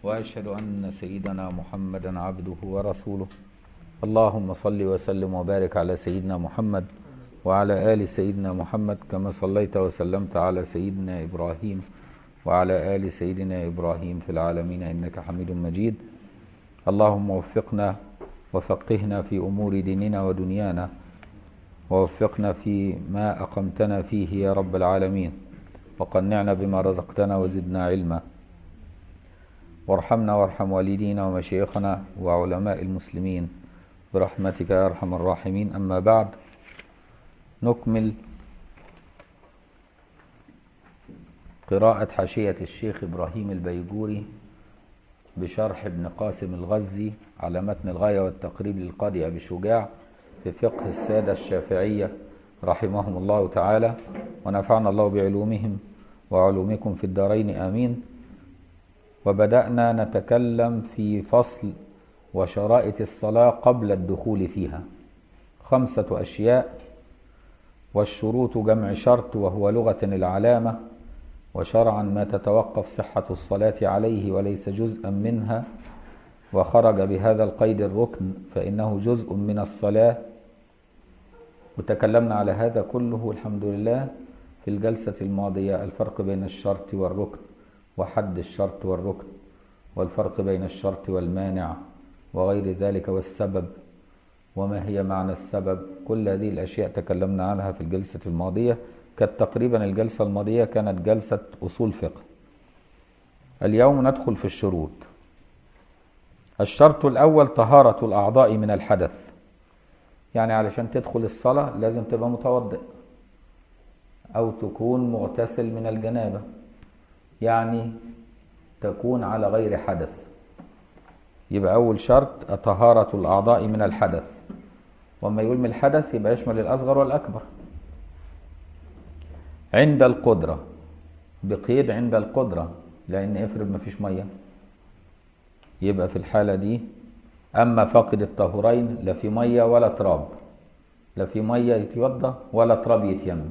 واشهد ان سيدنا محمدا عبده ورسوله اللهم صل وسلم وبارك على سيدنا محمد وعلى ال سيدنا محمد كما صليت وسلمت على سيدنا ابراهيم وعلى ال سيدنا ابراهيم في العالمين انك حميد مجيد اللهم وفقنا وفقهنا في امور ديننا ودنيانا ووفقنا في ما اقمتنا فيه يا رب العالمين وقنعنا بما رزقتنا وزدنا علما وارحمنا وارحم والدينا ومشايخنا وعلماء المسلمين برحمتك يا ارحم الراحمين اما بعد نكمل قراءة حاشية الشيخ إبراهيم البيجوري بشرح ابن قاسم الغزي على متن الغاية والتقريب للقاضي أبي شجاع في فقه السادة الشافعية رحمهم الله تعالى ونفعنا الله بعلومهم وعلومكم في الدارين آمين وبدأنا نتكلم في فصل وشرائط الصلاة قبل الدخول فيها خمسة أشياء والشروط جمع شرط وهو لغة العلامة وشرعا ما تتوقف صحة الصلاة عليه وليس جزءا منها وخرج بهذا القيد الركن فإنه جزء من الصلاة وتكلمنا على هذا كله الحمد لله في الجلسة الماضية الفرق بين الشرط والركن وحد الشرط والركن والفرق بين الشرط والمانع وغير ذلك والسبب وما هي معنى السبب كل هذه الأشياء تكلمنا عنها في الجلسة الماضية كانت تقريبا الجلسة الماضية كانت جلسة أصول فقه اليوم ندخل في الشروط الشرط الأول طهارة الأعضاء من الحدث يعني علشان تدخل الصلاة لازم تبقى متوضئ أو تكون مغتسل من الجنابة يعني تكون على غير حدث يبقى أول شرط طهارة الأعضاء من الحدث وما يقول من الحدث يبقى يشمل الأصغر والأكبر عند القدرة بقيد عند القدرة لأن افرض ما فيش مية يبقى في الحالة دي أما فاقد الطهورين لا في مية ولا تراب لا في مية يتوضى ولا تراب يتيمم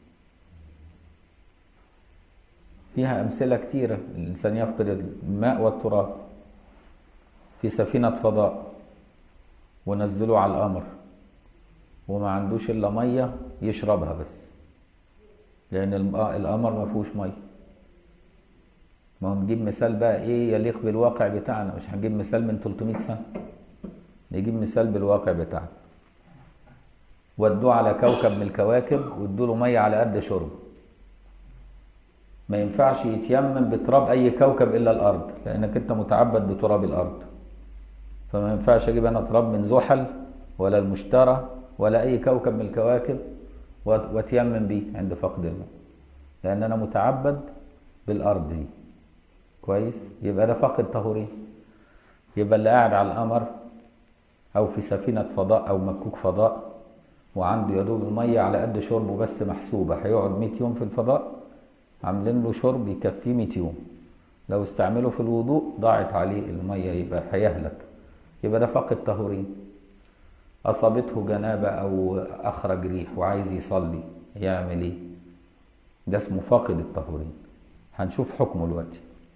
فيها أمثلة كتيرة الإنسان يفقد الماء والتراب في سفينة فضاء ونزلوه على القمر وما عندوش إلا مية يشربها بس لأن القمر ما فيهوش مية ما هو نجيب مثال بقى إيه يليق بالواقع بتاعنا مش هنجيب مثال من 300 سنة نجيب مثال بالواقع بتاعنا ودوه على كوكب من الكواكب وادوا له مية على قد شرب ما ينفعش يتيمم بتراب أي كوكب إلا الأرض لأنك أنت متعبد بتراب الأرض فما ينفعش أجيب أنا تراب من زحل ولا المشتري ولا أي كوكب من الكواكب واتيمم بيه عند فقد الماء لأن أنا متعبد بالأرض دي كويس يبقى ده فقد طهورين يبقى اللي قاعد على القمر أو في سفينة فضاء أو مكوك فضاء وعنده يدوب المية على قد شربه بس محسوبة هيقعد 100 يوم في الفضاء عاملين له شرب يكفيه 100 يوم لو استعمله في الوضوء ضاعت عليه المية يبقى هيهلك يبقى ده فقد طهورين أصابته جنابة أو أخرج ريح وعايز يصلي يعمل إيه؟ ده اسمه فاقد الطهورين هنشوف حكمه دلوقتي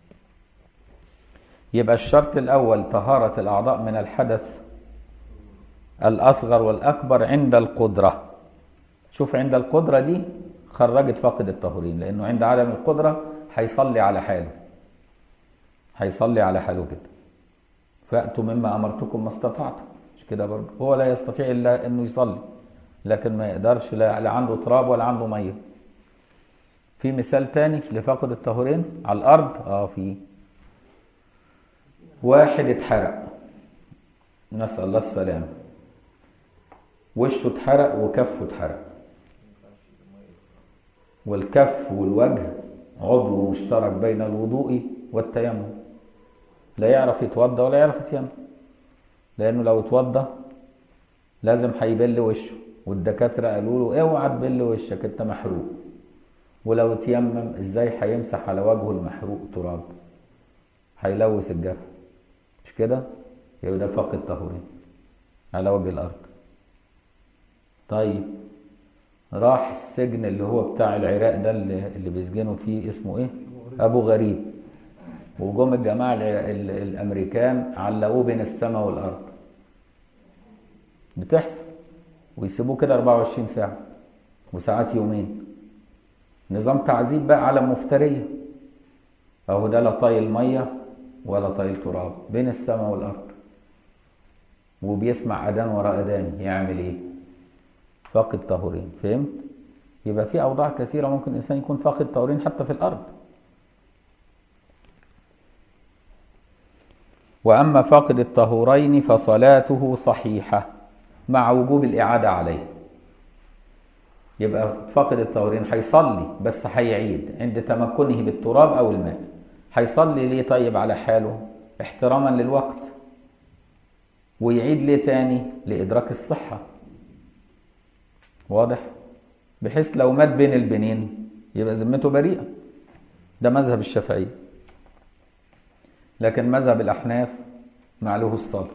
يبقى الشرط الأول طهارة الأعضاء من الحدث الأصغر والأكبر عند القدرة شوف عند القدرة دي خرجت فاقد الطهورين لأنه عند عدم القدرة هيصلي على حاله هيصلي على حاله كده فأتوا مما أمرتكم ما استطعتم مش كده برضه هو لا يستطيع إلا إنه يصلي لكن ما يقدرش لا عنده تراب ولا عنده مية في مثال تاني لفاقد الطهورين على الأرض اه في واحد اتحرق نسأل الله السلامة وشه اتحرق وكفه اتحرق والكف والوجه عضو مشترك بين الوضوء والتيمم لا يعرف يتوضا ولا يعرف يتيمم لانه لو اتوضا لازم هيبل وشه والدكاتره قالوا له اوعى تبل وشك انت محروق ولو اتيمم ازاي هيمسح على وجهه المحروق تراب هيلوث الجرح مش كده يبقى ده فقد طهورين على وجه الارض طيب راح السجن اللي هو بتاع العراق ده اللي, اللي بيسجنوا فيه اسمه ايه ابو غريب وجم الجماعة ال- ال- الأمريكان علقوه بين السماء والأرض بتحصل ويسيبوه كده 24 ساعة وساعات يومين نظام تعذيب بقى على مفترية أهو ده لا طايل مية ولا طايل تراب بين السماء والأرض وبيسمع أذان ورا أذان يعمل إيه؟ فاقد طهورين فهمت؟ يبقى في أوضاع كثيرة ممكن الإنسان يكون فاقد طهورين حتى في الأرض وأما فاقد الطهورين فصلاته صحيحة مع وجوب الإعادة عليه يبقى فاقد الطهورين هيصلي بس هيعيد عند تمكنه بالتراب أو الماء هيصلي ليه طيب على حاله احتراما للوقت ويعيد ليه تاني لإدراك الصحة واضح بحيث لو مات بين البنين يبقى ذمته بريئة ده مذهب الشافعية لكن مذهب الأحناف معلوه الصلاة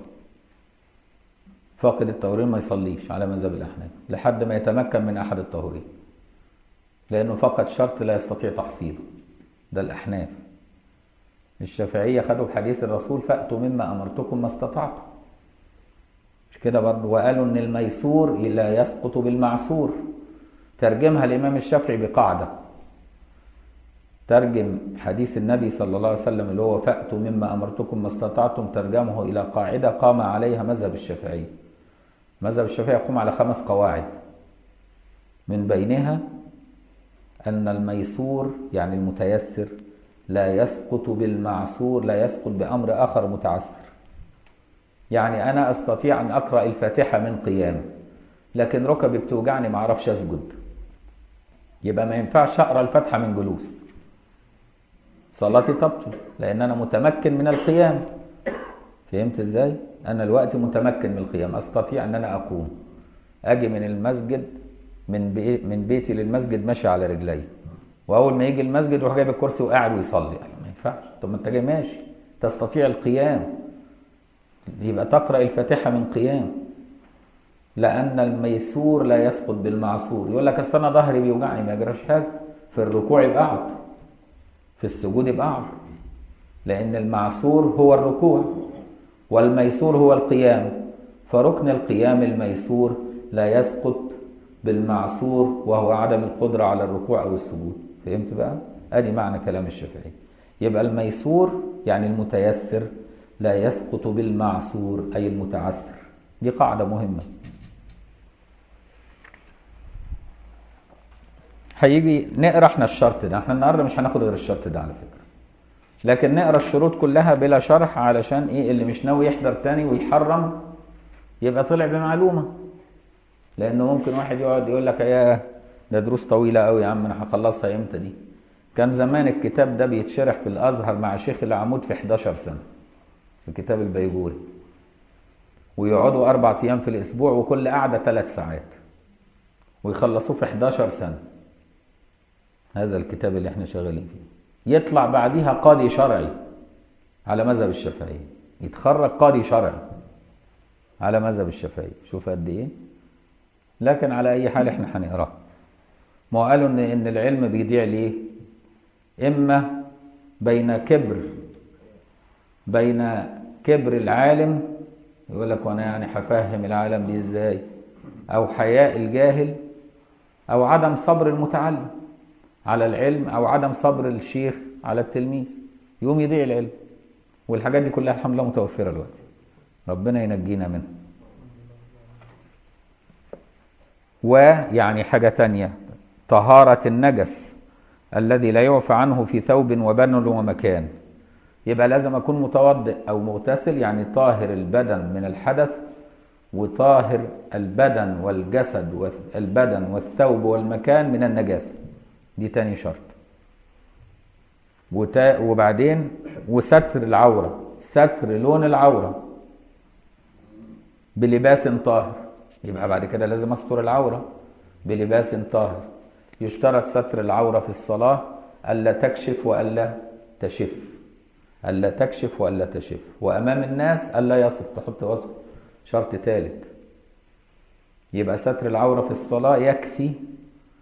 فاقد الطهورين ما يصليش على مذهب الأحناف لحد ما يتمكن من أحد الطهورين لأنه فقد شرط لا يستطيع تحصيله ده الأحناف الشافعية خدوا بحديث الرسول فأتوا مما أمرتكم ما استطعتم مش كده برضه وقالوا إن الميسور لا يسقط بالمعسور ترجمها الإمام الشافعي بقاعدة ترجم حديث النبي صلى الله عليه وسلم اللي هو فأتوا مما أمرتكم ما استطعتم ترجمه إلى قاعدة قام عليها مذهب الشافعي مذهب الشافعي يقوم على خمس قواعد من بينها أن الميسور يعني المتيسر لا يسقط بالمعسور لا يسقط بأمر آخر متعسر يعني أنا أستطيع أن أقرأ الفاتحة من قيام لكن ركبي بتوجعني ما أعرفش أسجد يبقى ما ينفعش أقرأ الفاتحة من جلوس صلاتي تبطل لأن أنا متمكن من القيام فهمت إزاي؟ أنا الوقت متمكن من القيام أستطيع أن أنا أقوم أجي من المسجد من بي من بيتي للمسجد ماشي على رجلي وأول ما يجي المسجد يروح جايب الكرسي وقاعد ويصلي ما ينفعش طب ما أنت جاي ماشي تستطيع القيام يبقى تقرأ الفاتحة من قيام لأن الميسور لا يسقط بالمعسور يقول لك أصل أنا ظهري بيوجعني ما يجراش حاجة في الركوع يبقى أقعد في السجود يبقى أقعد لأن المعسور هو الركوع والميسور هو القيام فركن القيام الميسور لا يسقط بالمعسور وهو عدم القدرة على الركوع أو السجود فهمت بقى؟ أدي معنى كلام الشافعي يبقى الميسور يعني المتيسر لا يسقط بالمعسور أي المتعسر دي قاعدة مهمة هيجي نقرا احنا الشرط ده احنا النهارده مش هناخد غير الشرط ده على فكره لكن نقرا الشروط كلها بلا شرح علشان ايه اللي مش ناوي يحضر تاني ويحرم يبقى طلع بمعلومه لانه ممكن واحد يقعد يقول لك يا ده دروس طويله قوي يا عم انا هخلصها امتى دي كان زمان الكتاب ده بيتشرح في الازهر مع شيخ العمود في 11 سنه في كتاب البيجوري ويقعدوا اربع ايام في الاسبوع وكل قعده ثلاث ساعات ويخلصوه في 11 سنه هذا الكتاب اللي احنا شغالين فيه يطلع بعديها قاضي شرعي على مذهب الشافعي يتخرج قاضي شرعي على مذهب الشافعي شوف قد ايه لكن على اي حال احنا هنقراه ما هو قالوا ان ان العلم بيضيع ليه اما بين كبر بين كبر العالم يقول لك وانا يعني هفهم العالم دي ازاي او حياء الجاهل او عدم صبر المتعلم على العلم او عدم صبر الشيخ على التلميذ يقوم يضيع العلم والحاجات دي كلها الحمد لله متوفره دلوقتي ربنا ينجينا منها ويعني حاجه تانية طهاره النجس الذي لا يعفى عنه في ثوب وبدن ومكان يبقى لازم اكون متوضئ او مغتسل يعني طاهر البدن من الحدث وطاهر البدن والجسد والبدن والثوب والمكان من النجاسه دي تاني شرط وتا وبعدين وستر العورة ستر لون العورة بلباس طاهر يبقى بعد كده لازم استر العورة بلباس طاهر يشترط ستر العورة في الصلاة ألا تكشف وألا تشف ألا تكشف وألا تشف وأمام الناس ألا يصف تحط وصف شرط ثالث يبقى ستر العورة في الصلاة يكفي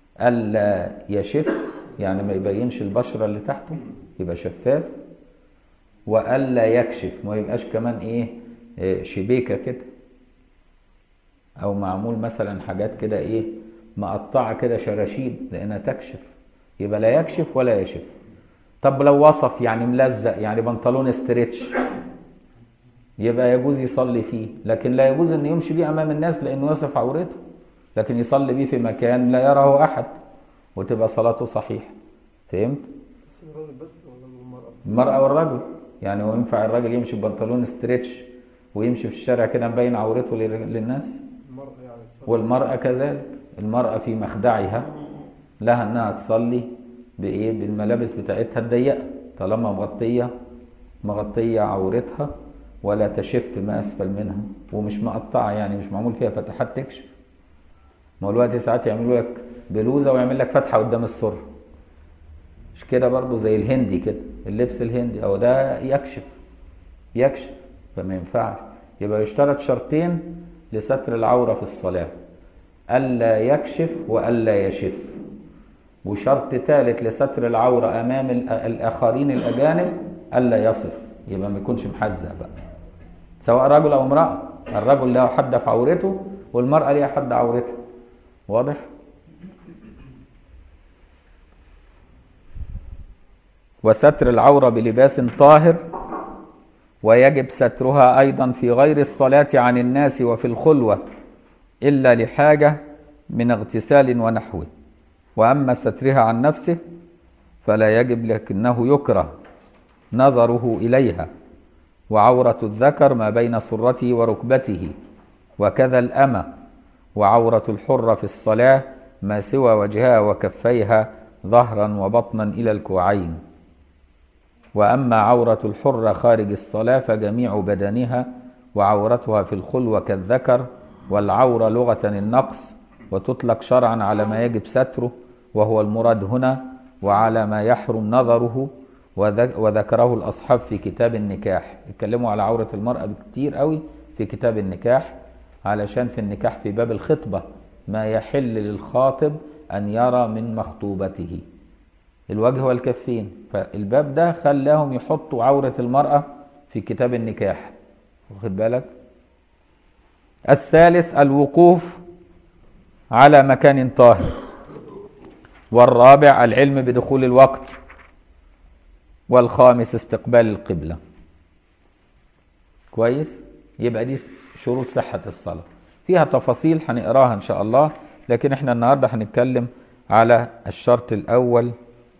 ألا يشف يعني ما يبينش البشرة اللي تحته يبقى شفاف والا يكشف ما يبقاش كمان ايه إيه، شبيكه كده او معمول مثلا حاجات كده ايه مقطعه كده شراشيب لانها تكشف يبقى لا يكشف ولا يشف طب لو وصف يعني ملزق يعني بنطلون استريتش يبقى يجوز يصلي فيه لكن لا يجوز ان يمشي بيه امام الناس لانه يصف عورته لكن يصلي بيه في مكان لا يراه احد وتبقى صلاته صحيحه فهمت بس الراجل بس ولا المرأة؟ المرأة والرجل يعني هو ينفع الراجل يمشي ببنطلون ستريتش ويمشي في الشارع كده مبين عورته لل- للناس المرأة يعني والمرأة كذلك المرأة في مخدعها لها انها تصلي بايه بالملابس بتاعتها الضيقة طالما مغطية مغطية عورتها ولا تشف ما اسفل منها ومش مقطعة يعني مش معمول فيها فتحات تكشف ما هو الوقت ساعات يعملوا لك بلوزة ويعمل لك فتحة قدام السر مش كده برضو زي الهندي كده اللبس الهندي او ده يكشف يكشف فما ينفعش يبقى يشترط شرطين لستر العورة في الصلاة ألا يكشف وألا يشف وشرط ثالث لستر العورة أمام الآ- الآخرين الأجانب ألا يصف يبقى ما يكونش محزق بقى سواء رجل أو امرأة الرجل له حد في عورته والمرأة ليها حد عورتها واضح؟ وستر العورة بلباس طاهر ويجب سترها أيضا في غير الصلاة عن الناس وفي الخلوة إلا لحاجة من اغتسال ونحوه وأما سترها عن نفسه فلا يجب لكنه يكره نظره إليها وعورة الذكر ما بين سرته وركبته وكذا الأمة وعورة الحرة في الصلاة ما سوى وجهها وكفيها ظهرا وبطنا إلى الكوعين وأما عورة الحرة خارج الصلاة فجميع بدنها وعورتها في الخلوة كالذكر والعورة لغة النقص وتطلق شرعا على ما يجب ستره وهو المراد هنا وعلى ما يحرم نظره وذك- وذكره الأصحاب في كتاب النكاح اتكلموا على عورة المرأة كتير قوي في كتاب النكاح علشان في النكاح في باب الخطبة ما يحل للخاطب أن يرى من مخطوبته الوجه والكفين فالباب ده خلاهم يحطوا عورة المرأة في كتاب النكاح واخد بالك الثالث الوقوف على مكان طاهر والرابع العلم بدخول الوقت والخامس استقبال القبلة كويس يبقى دي شروط صحة الصلاة فيها تفاصيل هنقراها إن شاء الله لكن احنا النهاردة هنتكلم على الشرط الأول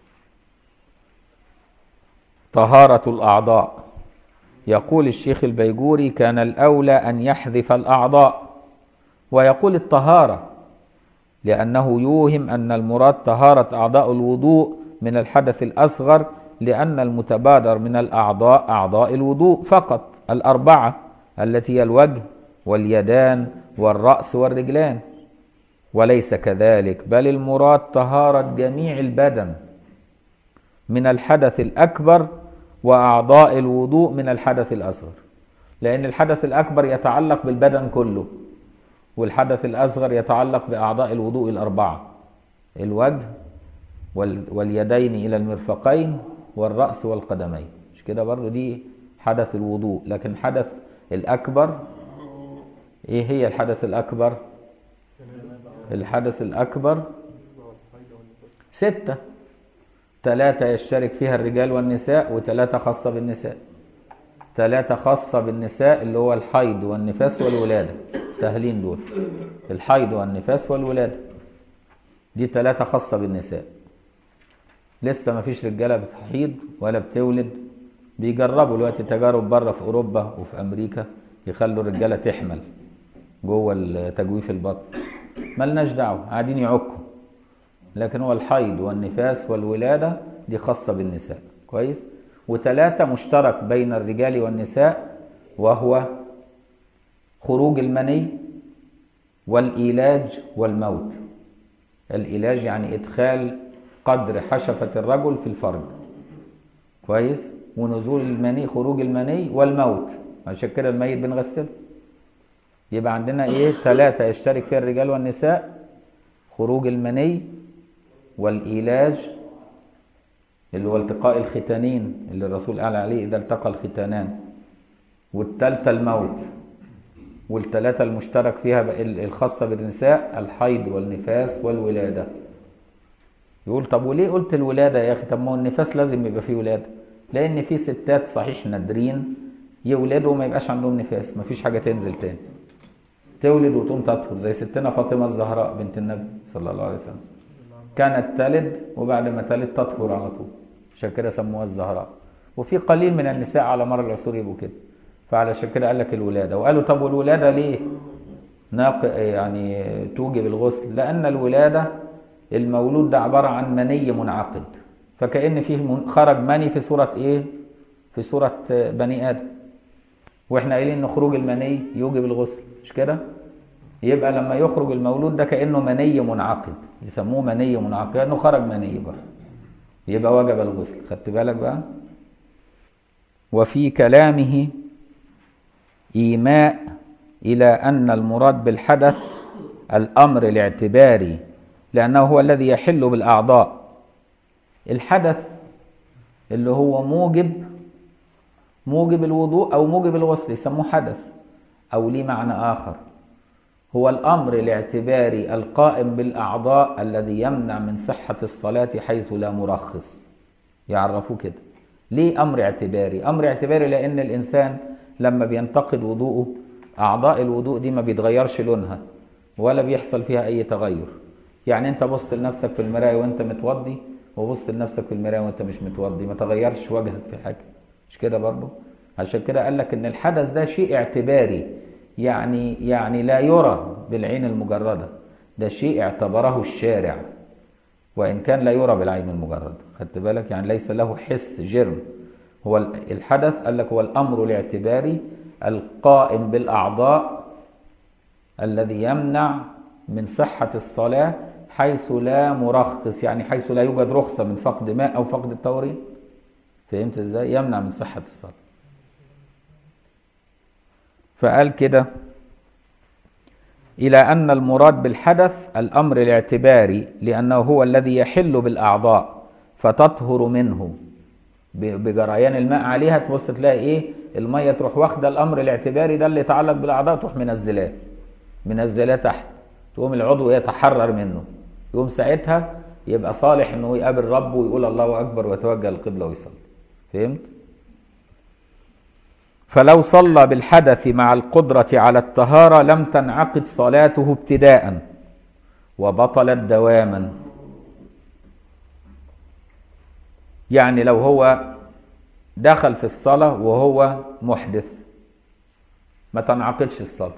طهارة الأعضاء يقول الشيخ البيجوري كان الأولى أن يحذف الأعضاء ويقول الطهارة لأنه يوهم أن المراد طهارة أعضاء الوضوء من الحدث الأصغر لأن المتبادر من الأعضاء أعضاء الوضوء فقط الأربعة التي هي الوجه واليدان والرأس والرجلان وليس كذلك بل المراد طهارة جميع البدن من الحدث الأكبر وأعضاء الوضوء من الحدث الأصغر لأن الحدث الأكبر يتعلق بالبدن كله والحدث الأصغر يتعلق بأعضاء الوضوء الأربعة الوجه وال- واليدين إلى المرفقين والرأس والقدمين مش كده برضو دي حدث الوضوء لكن حدث الأكبر إيه هي الحدث الأكبر الحدث الأكبر ستة ثلاثة يشترك فيها الرجال والنساء وثلاثة خاصة بالنساء ثلاثة خاصة بالنساء اللي هو الحيض والنفاس والولادة سهلين دول الحيض والنفاس والولادة دي ثلاثة خاصة بالنساء لسه ما فيش رجالة بتحيض ولا بتولد بيجربوا دلوقتي تجارب بره في أوروبا وفي أمريكا يخلوا الرجالة تحمل جوه تجويف البطن ملناش دعوة قاعدين يعكوا لكن هو الحيض والنفاس والولادة دي خاصة بالنساء كويس وثلاثة مشترك بين الرجال والنساء وهو خروج المني والإيلاج والموت الإيلاج يعني إدخال قدر حشفة الرجل في الفرج كويس ونزول المني خروج المني والموت عشان كده الميت بنغسله يبقى عندنا ايه ثلاثة يشترك فيها الرجال والنساء خروج المني والإيلاج اللي هو التقاء الختانين اللي الرسول قال عليه إذا التقى الختانان والتالتة الموت والتلاتة المشترك فيها بقى ال- الخاصة بالنساء الحيض والنفاس والولادة يقول طب وليه قلت الولادة يا أخي طب ما هو النفاس لازم يبقى فيه ولادة لأن في ستات صحيح نادرين يولدوا وما يبقاش عندهم نفاس مفيش حاجة تنزل تاني تولد وتقوم تطهر زي ستنا فاطمة الزهراء بنت النبي صلى الله عليه وسلم كانت تلد وبعد ما تلد تطهر على طول عشان كده سموها الزهراء وفي قليل من النساء على مر العصور يبقوا كده فعلشان كده قال لك الولادة وقالوا طب والولادة ليه ناق يعني توجب الغسل لأن الولادة المولود ده عبارة عن مني منعقد فكأن فيه من- خرج مني في صورة إيه في صورة بني آدم واحنا قايلين ان خروج المني يوجب الغسل مش كده يبقى لما يخرج المولود ده كانه مني منعقد يسموه مني منعقد كانه خرج مني بقى يبقى وجب الغسل خدت بالك بقى وفي كلامه ايماء الى ان المراد بالحدث الامر الاعتباري لانه هو الذي يحل بالاعضاء الحدث اللي هو موجب موجب الوضوء او موجب الغسل يسموه حدث او ليه معنى اخر هو الامر الاعتباري القائم بالاعضاء الذي يمنع من صحه الصلاه حيث لا مرخص يعرفوه كده ليه امر اعتباري امر اعتباري لان الانسان لما بينتقد وضوءه اعضاء الوضوء دي ما بيتغيرش لونها ولا بيحصل فيها اي تغير يعني انت بص لنفسك في المرايه وانت متوضي وبص لنفسك في المرايه وانت مش متوضي ما تغيرش وجهك في حاجه مش كده برضه عشان كده قال لك ان الحدث ده شيء اعتباري يعني يعني لا يرى بالعين المجرده ده شيء اعتبره الشارع وان كان لا يرى بالعين المجرده خدت بالك يعني ليس له حس جرم هو ال- الحدث قال لك هو الامر الاعتباري القائم بالاعضاء الذي يمنع من صحه الصلاه حيث لا مرخص يعني حيث لا يوجد رخصه من فقد ماء او فقد التوريد فهمت ازاي يمنع من صحة الصلاة فقال كده إلى أن المراد بالحدث الأمر الاعتباري لأنه هو الذي يحل بالأعضاء فتطهر منه ب- بجريان الماء عليها تبص تلاقي إيه المية تروح واخدة الأمر الاعتباري ده اللي يتعلق بالأعضاء تروح منزلاه منزلاه تحت تقوم العضو يتحرر منه يقوم ساعتها يبقى صالح انه يقابل ربه ويقول الله اكبر ويتوجه القبله ويصلي فهمت فلو صلى بالحدث مع القدرة على الطهارة لم تنعقد صلاته ابتداء وبطلت دواما يعني لو هو دخل في الصلاة وهو محدث ما تنعقدش الصلاة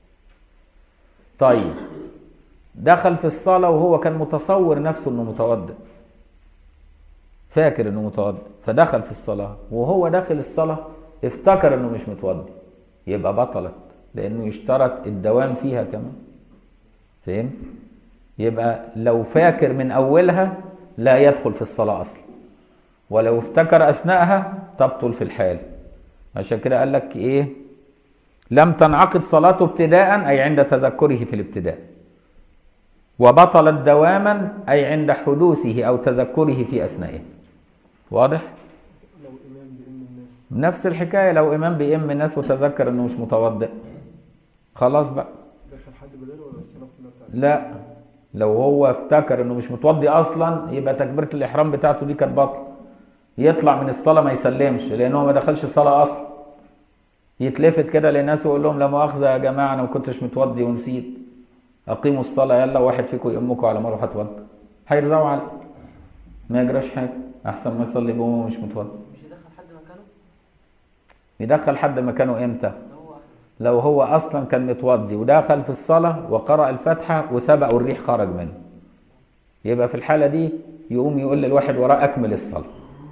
طيب دخل في الصلاة وهو كان متصور نفسه انه متوضئ فاكر انه متوضئ فدخل في الصلاة وهو داخل الصلاة افتكر انه مش متوضئ يبقى بطلت لانه يشترط الدوام فيها كمان فهم يبقى لو فاكر من اولها لا يدخل في الصلاة اصلا ولو افتكر اثناءها تبطل في الحال عشان كده قال لك ايه لم تنعقد صلاته ابتداء اي عند تذكره في الابتداء وبطلت دواما اي عند حدوثه او تذكره في اثنائه واضح لو إمام بإم الناس نفس الحكايه لو امام بيئم الناس وتذكر انه مش متوضئ خلاص بقى دخل حد بداله ولا الصلاة كلها بتاعته؟ لا لو هو افتكر انه مش متوضي اصلا يبقى تكبيره الاحرام بتاعته دي كانت باطله يطلع من الصلاه ما يسلمش لان هو ما دخلش الصلاه اصلا يتلفت كده للناس ويقول لهم لا مؤاخذه يا جماعه انا ما كنتش متوضي ونسيت اقيموا الصلاه يلا واحد فيكم يأمكم على ما اروح اتوضى هيرزعوا عليه ما يجراش حاجه احسن ما يصلي بومه مش متوضي مش يدخل حد مكانه يدخل حد مكانه امتى اللي هو لو هو اصلا كان متوضي ودخل في الصلاه وقرأ الفاتحه وسبق والريح خرج منه يبقى في الحاله دي يقوم يقول للواحد وراه اكمل الصلاه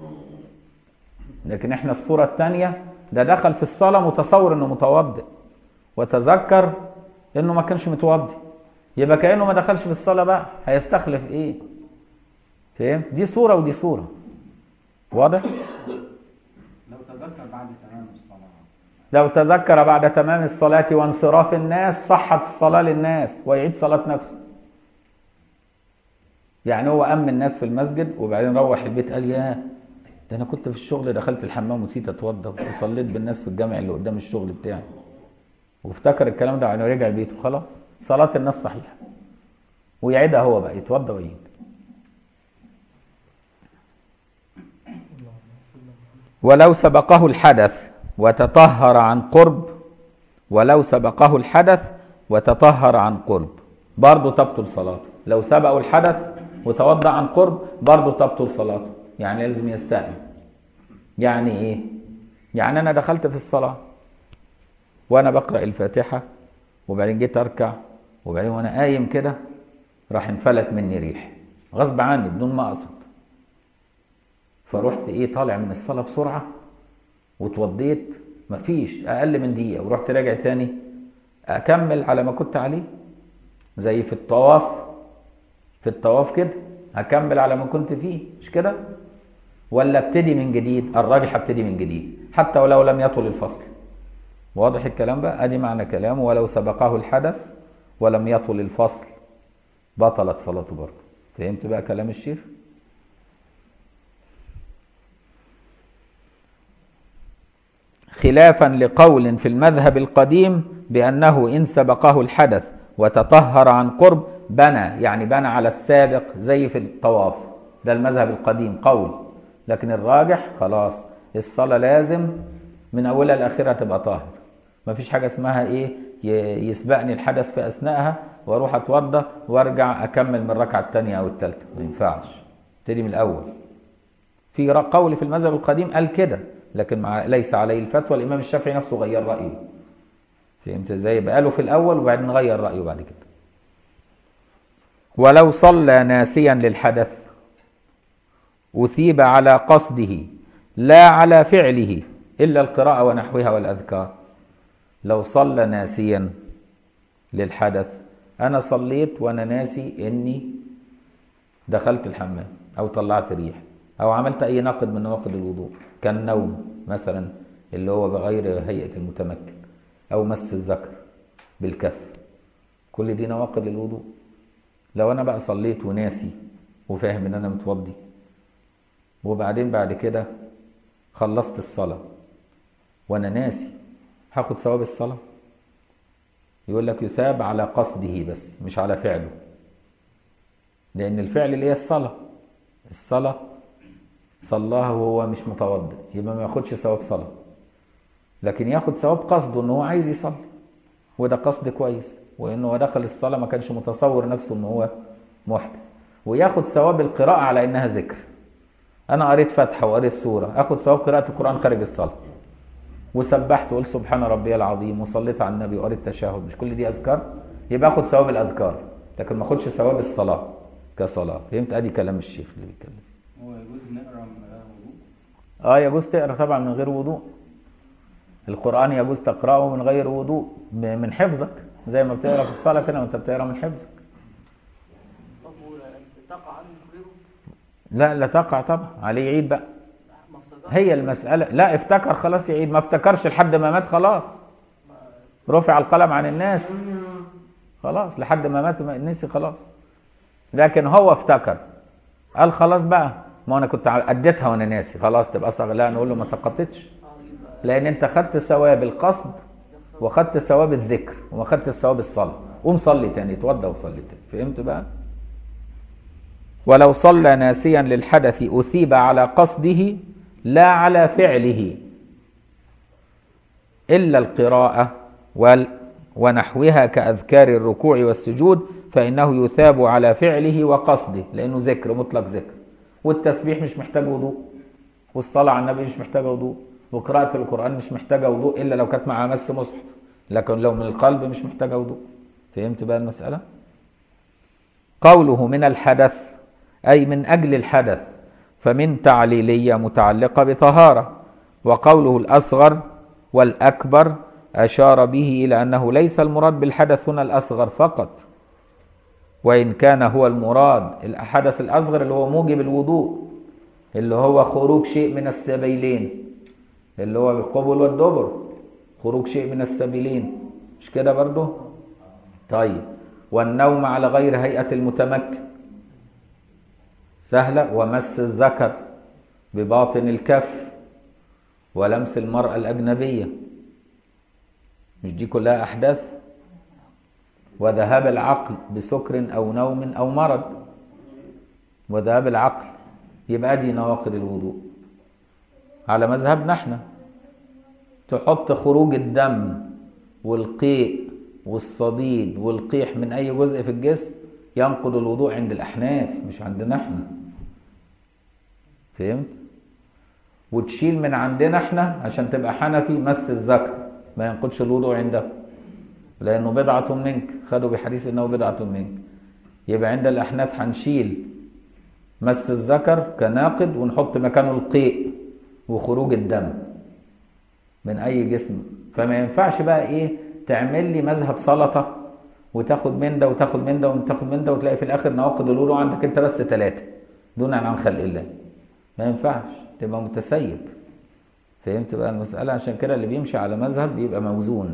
لكن احنا الصوره الثانيه ده دخل في الصلاه متصور انه متوضئ وتذكر انه ما كانش متوضي يبقى كانه ما دخلش في الصلاه بقى هيستخلف ايه فهمت دي صوره ودي صوره واضح لو تذكر بعد تمام الصلاة لو تذكر بعد تمام الصلاة وانصراف الناس صحت الصلاة للناس ويعيد صلاة نفسه يعني هو أم الناس في المسجد وبعدين روح البيت قال يا ده أنا كنت في الشغل دخلت الحمام ونسيت أتوضى وصليت بالناس في الجامع اللي قدام الشغل بتاعي وافتكر الكلام ده وبعدين رجع بيته خلاص صلاة الناس صحيحة ويعيدها هو بقى يتوضى ويعيد ولو سبقه الحدث وتطهر عن قرب ولو سبقه الحدث وتطهر عن قرب برضه تبطل صلاته لو سبقه الحدث وتوضع عن قرب برضه تبطل صلاته يعني لازم يستأذن يعني ايه يعني انا دخلت في الصلاة وانا بقرأ الفاتحة وبعدين جيت اركع وبعدين وانا قايم كده راح انفلت مني ريح غصب عني بدون ما اقصد فرحت ايه طالع من الصلاة بسرعة واتوضيت مفيش اقل من دقيقة ورحت راجع تاني اكمل على ما كنت عليه زي في الطواف في الطواف كده هكمل على ما كنت فيه مش كده ولا ابتدي من جديد الراجح ابتدي من جديد حتى ولو لم يطل الفصل واضح الكلام بقى ادي معنى كلامه ولو سبقه الحدث ولم يطل الفصل بطلت صلاته برضه فهمت بقى كلام الشيخ خلافا لقول في المذهب القديم بأنه إن سبقه الحدث وتطهر عن قرب بنى يعني بنى على السابق زي في الطواف ده المذهب القديم قول لكن الراجح خلاص الصلاة لازم من أولها لآخرها تبقى طاهر مفيش حاجة اسمها إيه ي- يسبقني الحدث في أثناءها وأروح أتوضى وأرجع أكمل من الركعة الثانية أو الثالثة ما ينفعش ابتدي من الأول في ر- قول في المذهب القديم قال كده لكن مع ليس عليه الفتوى الامام الشافعي نفسه غير رايه فهمت ازاي يبقى قاله في الاول وبعدين غير رايه بعد كده ولو صلى ناسيا للحدث اثيب على قصده لا على فعله الا القراءه ونحوها والاذكار لو صلى ناسيا للحدث انا صليت وانا ناسي اني دخلت الحمام او طلعت ريح او عملت اي نقد من نواقض الوضوء كالنوم مثلا اللي هو بغير هيئه المتمكن او مس الذكر بالكف كل دي نواقض الوضوء لو انا بقى صليت وناسي وفاهم ان انا متوضي وبعدين بعد كده خلصت الصلاه وانا ناسي هاخد ثواب الصلاه يقول لك يثاب على قصده بس مش على فعله لان الفعل اللي هي الصلاه الصلاه صلاها وهو مش متوضئ يبقى ما ياخدش ثواب صلاه لكن ياخد ثواب قصده ان هو عايز يصلي وده قصد كويس وانه هو دخل الصلاه ما كانش متصور نفسه ان هو محدث وياخد ثواب القراءه على انها ذكر انا قريت فاتحه وقريت سوره اخد ثواب قراءه القران خارج الصلاه وسبحت وقلت سبحان ربي العظيم وصليت على النبي وقريت تشهد مش كل دي اذكار يبقى اخد ثواب الاذكار لكن ما اخدش ثواب الصلاه كصلاه فهمت ادي كلام الشيخ اللي بيتكلم هو يجوز نقرا من غير وضوء اه يجوز تقرا طبعا من غير وضوء القران يجوز تقراه من غير وضوء ب- من حفظك زي ما بتقرا في الصلاه كده وانت بتقرا من حفظك طب تقع عنه غيره لا لا تقع طبعا عليه يعيد بقى ما افتكرش هي المساله لا افتكر خلاص يعيد ما افتكرش لحد ما مات خلاص رفع القلم عن الناس خلاص لحد ما مات ما- نسي خلاص لكن هو افتكر قال خلاص بقى ما انا كنت ع- اديتها وانا ناسي خلاص تبقى صغ... لا نقول له ما سقطتش اه يبقى لان انت خدت ثواب القصد وخدت ثواب الذكر وما خدت ثواب الصلاه قوم صلي تاني اتوضى وصلي تاني فهمت بقى ولو صلى ناسيا للحدث اثيب على قصده لا على فعله الا القراءه وال ونحوها كاذكار الركوع والسجود فانه يثاب على فعله وقصده لانه ذكر مطلق ذكر والتسبيح مش محتاج وضوء والصلاة على النبي مش محتاجة وضوء وقراءة القرآن مش محتاجة وضوء إلا لو كانت معها مس مصحف لكن لو من القلب مش محتاجة وضوء فهمت بقى المسألة؟ قوله من الحدث أي من أجل الحدث فمن تعليلية متعلقة بطهارة وقوله الأصغر والأكبر أشار به إلى أنه ليس المراد بالحدث هنا الأصغر فقط وإن كان هو المراد الحدث الأصغر اللي هو موجب الوضوء اللي هو خروج شيء من السبيلين اللي هو القبل والدبر خروج شيء من السبيلين مش كده برضه طيب والنوم على غير هيئة المتمكن سهلة ومس الذكر بباطن الكف ولمس المرأة الأجنبية مش دي كلها أحداث وذهاب العقل بسكر أو نوم أو مرض وذهاب العقل يبقى دي نواقض الوضوء على مذهبنا احنا تحط خروج الدم والقيء والصديد والقيح من أي جزء في الجسم ينقض الوضوء عند الأحناف مش عندنا احنا فهمت؟ وتشيل من عندنا احنا عشان تبقى حنفي مس الذكر ما ينقضش الوضوء عنده لأنه بضعة منك خدوا بحديث أنه بضعة منك يبقى عند الأحناف هنشيل مس الذكر كناقد ونحط مكانه القيء وخروج الدم من أي جسم فما ينفعش بقى إيه تعمل لي مذهب سلطة وتاخد من ده وتاخد من ده وتاخد من ده وتلاقي في الآخر نواقض الوضوء عندك أنت بس ثلاثة دون عن خلق الله ما ينفعش تبقى متسيب فهمت بقى المسألة عشان كده اللي بيمشي على مذهب بيبقى موزون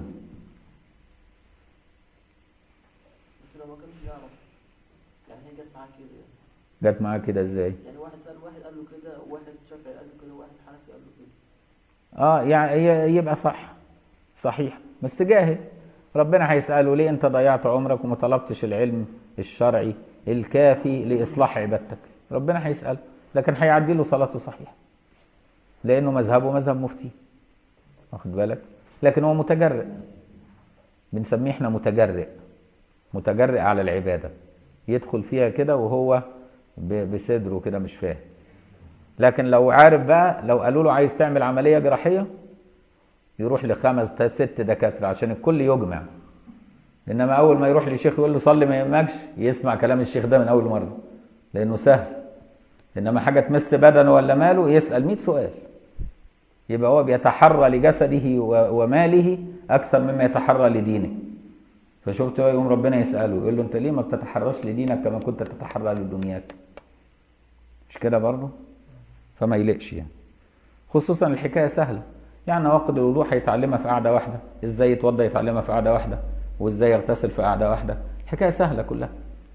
بس لو ما كانش يعرف يعني هي جت معاه كده يعني. جت معاك كده ازاي يعني واحد سأل واحد قال له كده وواحد شافعي قال له كده وواحد حنفي قال له كده اه يعني هي- يبقى صح صحيح بس جاهل ربنا هيسأله ليه انت ضيعت عمرك وما طلبتش العلم الشرعي الكافي لإصلاح عبادتك ربنا هيسأله لكن هيعدي له صلاته صحيحة لأنه مذهبه مذهب مفتي واخد بالك لكن هو متجرئ بنسميه احنا متجرئ متجرئ على العبادة يدخل فيها كده وهو ب- بصدره كده مش فاهم لكن لو عارف بقى لو قالوا له عايز تعمل عملية جراحية يروح لخمس تا- ست دكاترة عشان الكل يجمع انما اول ما يروح لشيخ يقول له صلي ما يهمكش يسمع كلام الشيخ ده من اول مرة لانه سهل انما حاجة تمس بدنه ولا ماله يسأل 100 سؤال يبقى هو بيتحرى لجسده و- وماله اكثر مما يتحرى لدينه فشفت بقى يوم ربنا يسأله يقول له انت ليه ما بتتحرش لدينك كما كنت تتحرى لدنياك مش كده برضه فما يلقش يعني خصوصا الحكايه سهله يعني نواقض الوضوء هيتعلمها في قعده واحده ازاي يتوضا يتعلمها في قعده واحده وازاي يغتسل في قعده واحده الحكايه سهله كلها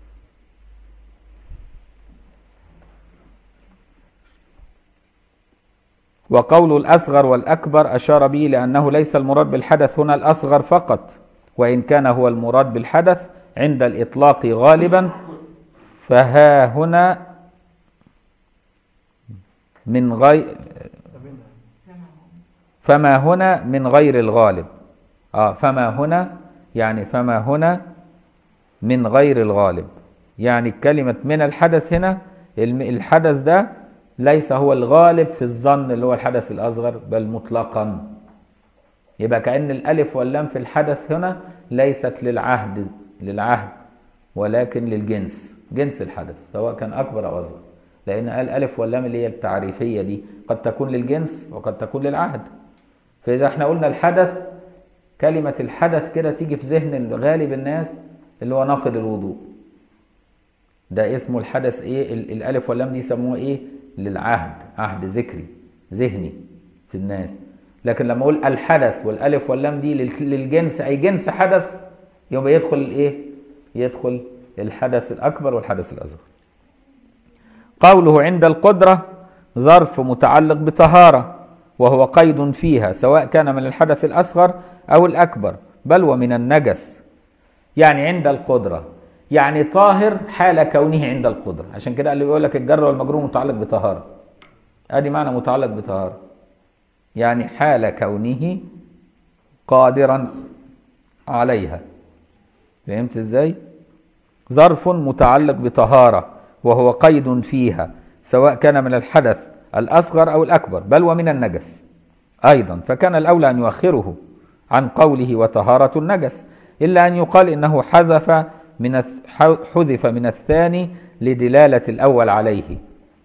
وقول الأصغر والأكبر أشار به لأنه ليس المراد بالحدث هنا الأصغر فقط وإن كان هو المراد بالحدث عند الإطلاق غالبا فها هنا من غير فما هنا من غير الغالب اه فما هنا يعني فما هنا من غير الغالب يعني كلمة من الحدث هنا الم- الحدث ده ليس هو الغالب في الظن اللي هو الحدث الأصغر بل مطلقا يبقى كأن الألف واللام في الحدث هنا ليست للعهد للعهد ولكن للجنس جنس الحدث سواء كان أكبر أو أصغر لأن قال ألف واللام اللي هي التعريفية دي قد تكون للجنس وقد تكون للعهد فإذا احنا قلنا الحدث كلمة الحدث كده تيجي في ذهن غالب الناس اللي هو ناقض الوضوء ده اسمه الحدث ايه ال- الالف واللام دي يسموه ايه للعهد عهد ذكري ذهني في الناس لكن لما اقول الحدث والالف واللام دي لل- للجنس اي جنس حدث يبقى يدخل الايه يدخل الحدث الاكبر والحدث الاصغر قوله عند القدرة ظرف متعلق بطهارة وهو قيد فيها سواء كان من الحدث الأصغر أو الأكبر بل ومن النجس يعني عند القدرة يعني طاهر حال كونه عند القدرة عشان كده اللي بيقول لك الجر والمجرور متعلق بطهارة ادي معنى متعلق بطهارة يعني حال كونه قادرا عليها فهمت ازاي ظرف متعلق بطهارة وهو قيد فيها سواء كان من الحدث الأصغر أو الأكبر بل ومن النجس أيضا فكان الأولى أن يؤخره عن قوله وطهارة النجس إلا أن يقال إنه حذف من الث- حذف من الثاني لدلالة الأول عليه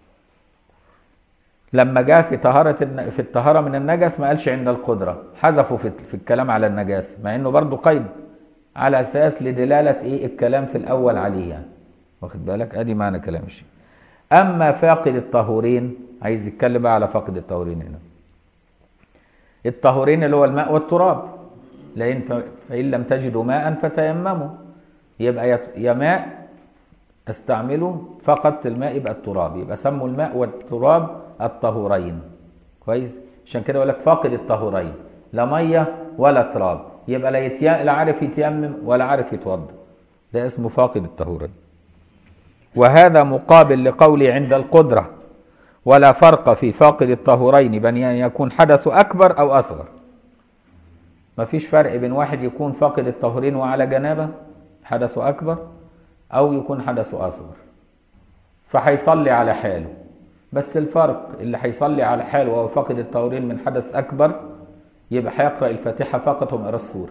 لما جاء في طهارة الن- في الطهارة من النجس ما قالش عند القدرة حذفوا في في الكلام على النجاسة مع إنه برضو قيد على أساس لدلالة إيه الكلام في الأول عليه يعني واخد بالك أدي معنى كلام الشيخ أما فاقد الطهورين عايز يتكلم بقى على فاقد الطهورين هنا الطهورين اللي هو الماء والتراب لأن ف- فإن لم تجدوا ماء فتيمموا يبقى يا- يا ماء استعمله فقط الماء يبقى التراب يبقى سموا الماء والتراب الطهورين كويس عشان كده يقول لك فاقد الطهورين لا ميه ولا تراب يبقى لا, يتي... لا عارف يتيمم ولا عارف يتوضا ده اسمه فاقد الطهورين وهذا مقابل لقولي عند القدرة ولا فرق في فاقد الطهورين بين أن يكون حدث أكبر أو أصغر ما فيش فرق بين واحد يكون فاقد الطهورين وعلى جنابه حدث أكبر أو يكون حدث أصغر فهيصلي على حاله بس الفرق اللي هيصلي على حاله وهو فاقد الطهورين من حدث أكبر يبقى هيقرأ الفاتحة فقط وما يقراش السورة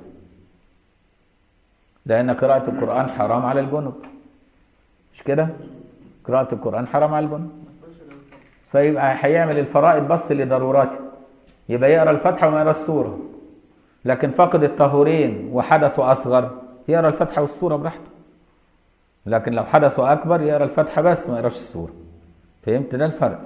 لأن قراءة القرآن حرام على الجنب مش كده؟ قراءة القرآن حرام على الجنب فيبقى هيعمل الفرائض بس لضرورته يبقى يقرا الفاتحة وما يقرا السورة لكن فقد الطهورين وحدثه أصغر يقرا الفاتحة والسورة براحته لكن لو حدثه أكبر يقرا الفاتحة بس ما يقراش السورة فهمت ده الفرق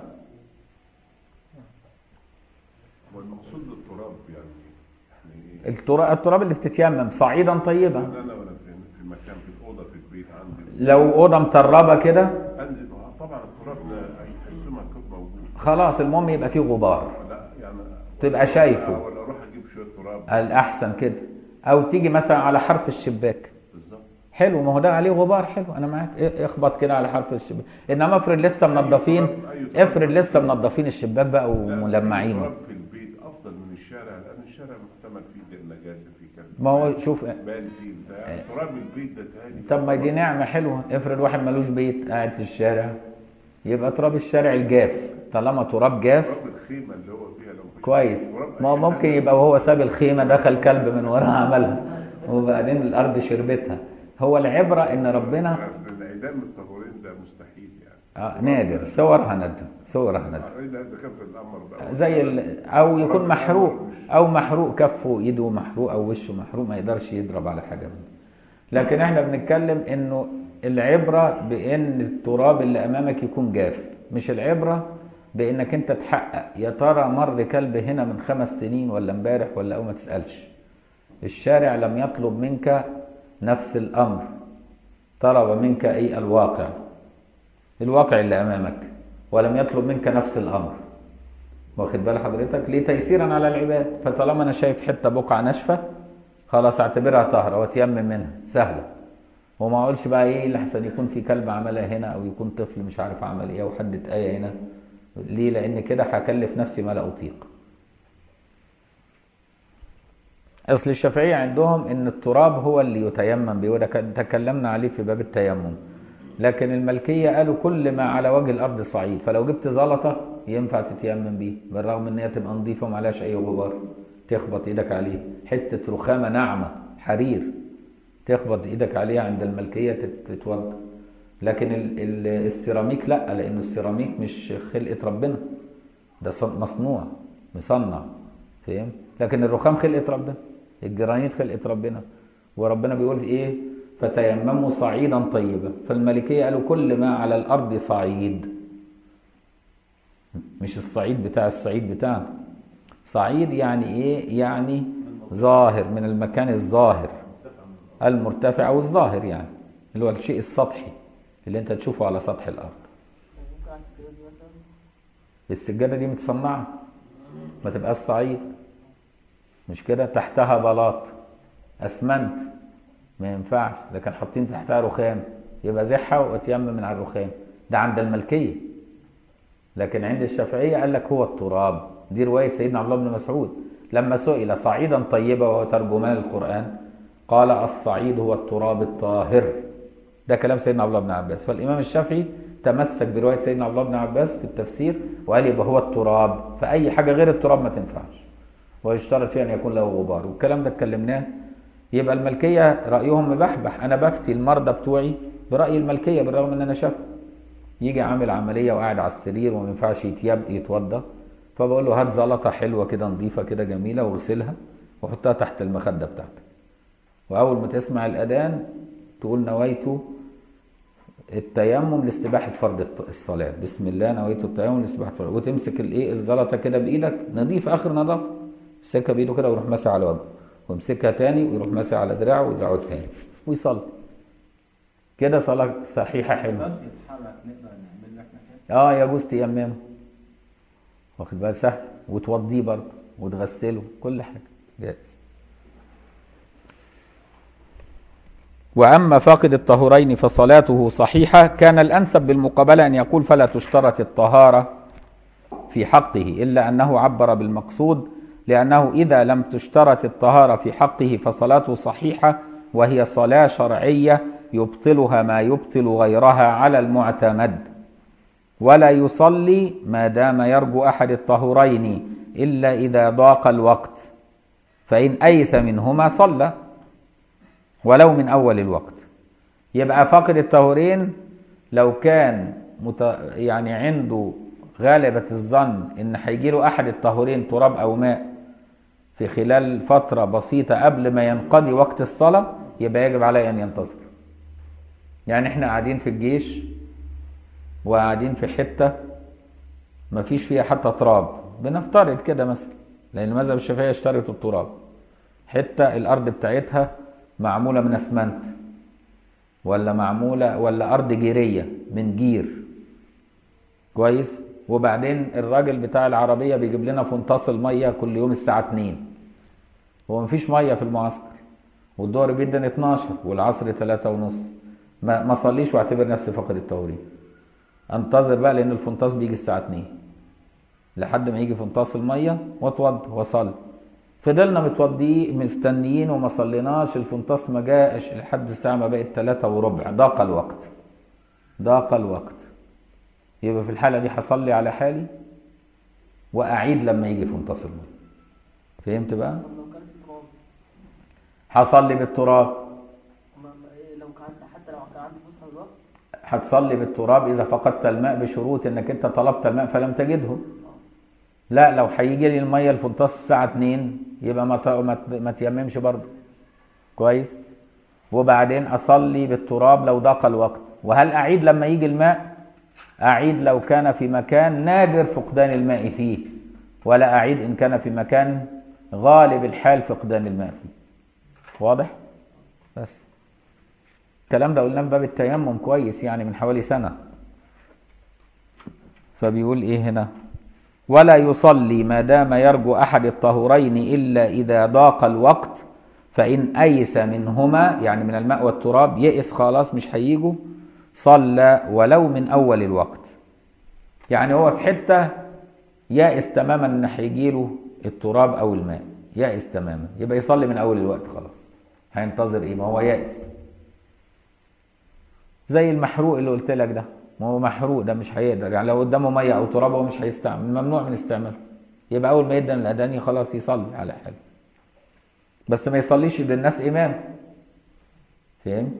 والمقصود بالتراب يعني يعني ايه؟ التراب, التراب اللي بتتيمم صعيدا طيبا لا لا ولا في في مكان في الاوضه في البيت عندي لو أوضة متربة كده انزل طبعا التراب ده أي- حيثما كان موجود خلاص المهم يبقى فيه غبار لا يعني تبقى شايفه. ولا اروح اجيب شويه تراب الأحسن كده أو تيجي مثلا على حرف الشباك بالظبط حلو ما هو ده عليه غبار حلو انا معاك إيه- اخبط كده على حرف الشباك انما افرض لسه منضفين افرض لسه منضفين الشباك بقى لا، وملمعينه التراب في البيت افضل من الشارع لان الشارع محتمل فيه النجاسه فيه كلب ما هو شوف بال فيه بتاع تراب البيت ده تاني طب ما دي نعمه حلوه افرض واحد ملوش بيت قاعد في الشارع يبقى تراب الشارع الجاف طالما تراب جاف تراب الخيمه اللي هو فيها لو مفيش كويس تراب ما هو أي ممكن حاجة. يبقى وهو ساب الخيمه دخل كلب من وراها عملها وبعدين الارض شربتها هو العبره ان ربنا أصل الانعدام الطهورين ده مستحيل يعني آه نادر صورها ندر صورها ندر آه، اذا اذا كان في الامر بقى زي ال... او يكون محروق او محروق كفه ايده محروق او وشه محروق ما يقدرش يضرب على حاجه منه لكن احنا بنتكلم انه العبره بان التراب اللي امامك يكون جاف مش العبره بانك انت تحقق يا ترى مر كلب هنا من خمس سنين ولا امبارح ولا او ما تسالش الشارع لم يطلب منك نفس الامر طلب منك اي الواقع الواقع اللي امامك ولم يطلب منك نفس الامر واخد بال حضرتك ليه تيسيرا على العباد فطالما انا شايف حته بقعه ناشفه خلاص اعتبرها طهره واتيمم منها سهله وما اقولش بقى ايه اللي احسن يكون في كلب عملها هنا او يكون طفل مش عارف عمل ايه او حدة ايه هنا ليه لان كده هكلف نفسي ما لا اطيق اصل الشافعيه عندهم ان التراب هو اللي يتيمم به وده كان- تكلمنا عليه في باب التيمم لكن الملكيه قالوا كل ما على وجه الارض صعيد فلو جبت زلطه ينفع تتيمم بيه بالرغم ان هي تبقى نظيفه وما عليهاش اي غبار تخبط ايدك عليه حته رخامه ناعمه حرير تخبط ايدك عليها عند الملكيه تت- تتوضا لكن ال- ال- السيراميك لا لانه السيراميك مش خلقه ربنا ده صن- مصنوع مصنع فاهم لكن الرخام خلقه ربنا الجرانيت خلقه ربنا وربنا بيقول ايه فتيمموا صعيدا طيبا فالملكيه قالوا كل ما على الارض صعيد مش الصعيد بتاع الصعيد بتاعنا صعيد يعني ايه يعني ظاهر من المكان الظاهر المرتفع او الظاهر يعني اللي هو الشيء السطحي اللي انت تشوفه على سطح الارض ممكن على السجادة دي مثلا السجاده دي متصنعه ما تبقاش صعيد مش كده تحتها بلاط اسمنت ما ينفعش لكن حاطين تحتها رخام يبقى زحها واتيمم من على الرخام ده عند الملكيه لكن عند الشافعيه قال لك هو التراب دي روايه سيدنا عبد الله بن مسعود لما سئل صعيدا طيبا وهو ترجمان القران قال الصعيد هو التراب الطاهر ده كلام سيدنا عبد الله بن عباس فالامام الشافعي تمسك بروايه سيدنا عبد الله بن عباس في التفسير وقال يبقى هو التراب فاي حاجه غير التراب ما تنفعش ويشترط فيها ان يكون له غبار والكلام ده اتكلمناه يبقى الملكيه رايهم مبحبح انا بفتي المرضى بتوعي براي الملكيه بالرغم ان انا شافه يجي عامل عمليه وقاعد على السرير وما ينفعش يتيب يتوضا فبقول له هات زلطه حلوه كده نظيفه كده جميله واغسلها وحطها تحت المخده بتاعتك واول ما تسمع الاذان تقول نويت التيمم لاستباحه فرض الط- الصلاه بسم الله نويت التيمم لاستباحه فرض وتمسك الايه الزلطه كده بايدك نظيف اخر نظافه يمسكها بايده كده ويروح ماسح على وجهه ويمسكها تاني ويروح ماسح على دراعه ودراعه التاني ويصلي كده صلاة صحيحة ما حلوة يقدرش يتحرك نقدر نعمل لك مكان اه يجوز تيممه واخد بالك سهل وتوضيه برضه وتغسله كل حاجة جائز وأما فاقد الطهورين فصلاته صحيحة كان الأنسب بالمقابلة أن يقول فلا تشترط الطهارة في حقه إلا أنه عبر بالمقصود لأنه إذا لم تشترط الطهارة في حقه فصلاته صحيحة وهي صلاة شرعية يبطلها ما يبطل غيرها على المعتمد ولا يصلي ما دام يرجو أحد الطهورين إلا إذا ضاق الوقت فإن أيس منهما صلى ولو من أول الوقت يبقى فاقد الطهورين لو كان مت... يعني عنده غالبة الظن إن هيجي له أحد الطهورين تراب أو ماء في خلال فترة بسيطة قبل ما ينقضي وقت الصلاة يبقى يجب عليه أن ينتظر يعني احنا قاعدين في الجيش وقاعدين في حتة ما فيش فيها حتى تراب بنفترض كده مثلا لأن المذهب الشافعي يشترط التراب حتة الأرض بتاعتها معمولة من أسمنت ولا معمولة ولا أرض جيرية من جير كويس وبعدين الراجل بتاع العربية بيجيب لنا فنتصل مية كل يوم الساعة 2 هو مفيش مية في المعسكر والظهر بيدن 12 والعصر 3 ونص ما ما صليش واعتبر نفسي فقد التوريد انتظر بقى لان الفنطاس بيجي الساعه 2 لحد ما يجي فنطاس الميه واتوضى واصلي فضلنا متوضيين مستنيين وما صليناش الفنطاس ما جاش لحد الساعه ما بقت 3 وربع ضاق الوقت ضاق الوقت يبقى في الحاله دي هصلي على حالي واعيد لما يجي فنطاس الميه فهمت بقى طب لو كان في تراب هصلي بالتراب ما- ما- إيه لو كان حتى لو كان عندي فسحه دلوقتي هتصلي بالتراب اذا فقدت الماء بشروط انك انت طلبت الماء فلم تجده لا لو هيجي لي الميه الفنطاس الساعه 2 يبقى ما ت- ما ت- ما تيممش برضه كويس وبعدين اصلي بالتراب لو ضاق الوقت وهل اعيد لما يجي الماء اعيد لو كان في مكان نادر فقدان الماء فيه ولا اعيد ان كان في مكان غالب الحال فقدان الماء فيه واضح بس الكلام ده قلناه في باب التيمم كويس يعني من حوالي سنة فبيقول ايه هنا ولا يصلي ما دام يرجو احد الطهورين الا اذا ضاق الوقت فان ايس منهما يعني من الماء والتراب يئس خلاص مش هيجوا صلى ولو من اول الوقت يعني هو في حته يائس تماما ان هيجيله التراب او الماء يائس تماما يبقى يصلي من اول الوقت خلاص هينتظر ايه ما هو يائس زي المحروق اللي قلت لك ده ما هو محروق ده مش هيقدر يعني لو قدامه ميه او تراب هو مش هيستعمل ممنوع من استعماله يبقى اول ما يدن الاذان خلاص يصلي على حاله بس ما يصليش بالناس امام فهمت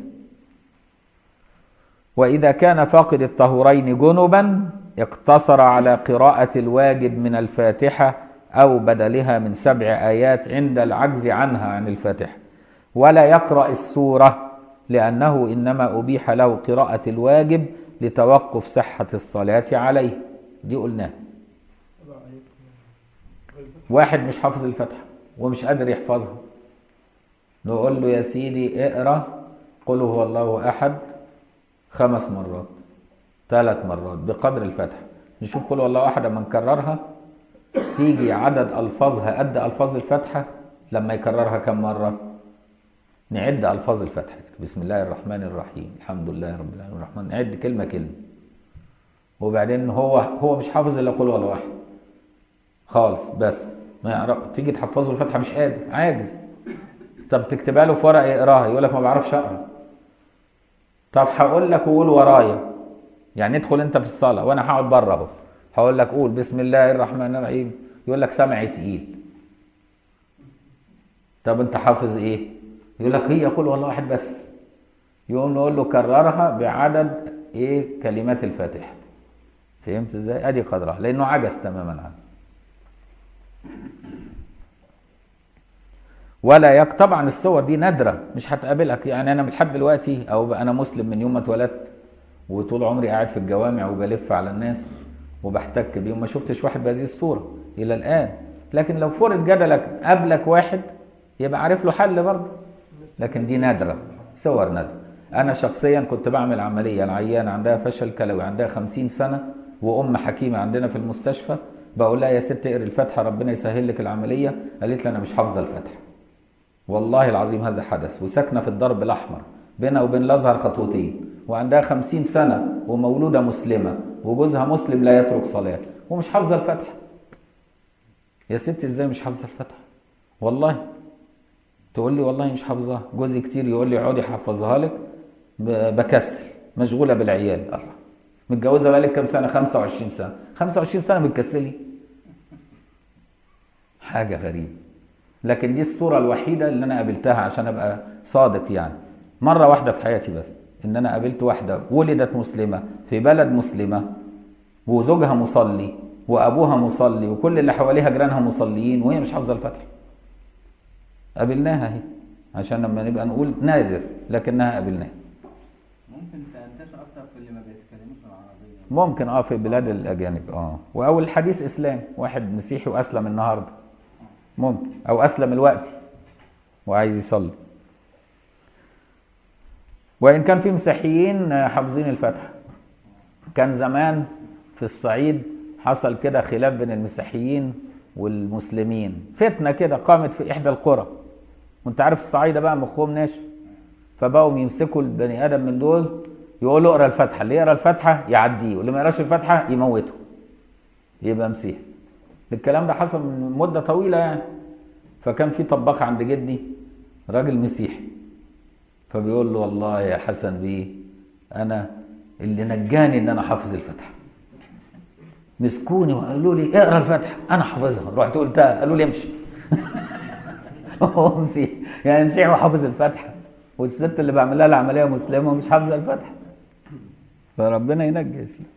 واذا كان فاقد الطهورين جنبا اقتصر على قراءه الواجب من الفاتحه او بدلها من سبع ايات عند العجز عنها عن الفاتحه ولا يقرا السوره لانه انما ابيح له قراءه الواجب لتوقف صحه الصلاه عليه دي قلناها سبع آيات غير الفتح. واحد مش حافظ الفاتحه ومش قادر يحفظها نقول له يا سيدي اقرا قل هو الله احد خمس مرات ثلاث مرات بقدر الفاتحه نشوف قل هو الله احد اما نكررها تيجي عدد الفاظها قد الفاظ الفاتحه لما يكررها كم مره نعد الفاظ الفاتحه بسم الله الرحمن الرحيم الحمد لله رب العالمين الرحمن نعد كلمه كلمه وبعدين هو هو مش حافظ الا قل هو الله احد خالص بس ما يعرف تيجي تحفظه الفاتحه مش قادر عاجز طب تكتبها له في ورقه يقراها يقول لك ما بعرفش اقرا طب هقول لك وقول ورايا يعني ادخل انت في الصلاه وانا هقعد بره اهو هقول لك قول بسم الله الرحمن الرحيم يقول لك سمعي تقيل طب انت حافظ ايه يقول لك هي قول والله واحد بس يقوم نقول له كررها بعدد ايه كلمات الفاتحه فهمت ازاي ادي قدرها لانه عجز تماما عنها ولا يك طبعا الصور دي نادره مش هتقابلك يعني انا لحد دلوقتي او بقى انا مسلم من يوم ما اتولدت وطول عمري قاعد في الجوامع وبلف على الناس وبحتك بيهم ما شفتش واحد بهذه الصوره الى الان لكن لو فرض جدلك قابلك واحد يبقى عارف له حل برضه لكن دي نادره صور نادره انا شخصيا كنت بعمل عمليه العيان عندها فشل كلوي عندها خمسين سنه وام حكيمه عندنا في المستشفى بقول لها يا ست اقري الفاتحه ربنا يسهل لك العمليه قالت لي انا مش حافظه الفاتحه والله العظيم هذا حدث وساكنه في الدرب الاحمر بينها وبين الازهر خطوتين وعندها خمسين سنه ومولوده مسلمه وجوزها مسلم لا يترك صلاه ومش حافظه الفاتحه يا ستي ازاي مش حافظه الفاتحه والله تقول لي والله مش حافظها جوزي كتير يقول لي اقعدي احفظها لك ب- بكسل مشغوله بالعيال الله متجوزه بقالك كام سنه 25 سنه 25 سنه بتكسلي حاجه غريبه لكن دي الصوره الوحيده اللي انا قابلتها عشان ابقى صادق يعني مره واحده في حياتي بس ان انا قابلت واحده ولدت مسلمه في بلد مسلمه وزوجها مصلي وابوها مصلي وكل اللي حواليها جيرانها مصليين وهي مش حافظه الفاتحه قابلناها اهي عشان لما نبقى نقول نادر لكنها قابلناها ممكن تنتشر اكتر في اللي ما بيتكلموش العربيه ممكن اه في بلاد الاجانب اه او الحديث اسلام واحد مسيحي واسلم النهارده ممكن او اسلم الوقت وعايز يصلي وان كان في مسيحيين آه، حافظين الفاتحه كان زمان في الصعيد حصل كده خلاف بين المسيحيين والمسلمين فتنه كده قامت في احدى القرى وانت عارف الصعايده بقى مخهم ناشف فبقوا يمسكوا البني ادم من دول يقولوا اقرا الفاتحه اللي يقرا الفاتحه يعديه واللي ما يقراش الفاتحه يموته يبقى مسيحي الكلام ده حصل من مده طويله يعني فكان في طباخ عند جدي راجل مسيحي فبيقول له والله يا حسن بيه انا اللي نجاني ان انا حافظ الفاتحه مسكوني وقالوا لي اقرا الفاتحه انا حافظها رحت قلتها قالوا لي امشي هو مسيحي يعني مسيحي وحافظ الفاتحه والست اللي بعمل لها العمليه مسلمه ومش حافظه الفاتحه فربنا ينجي يا سيدي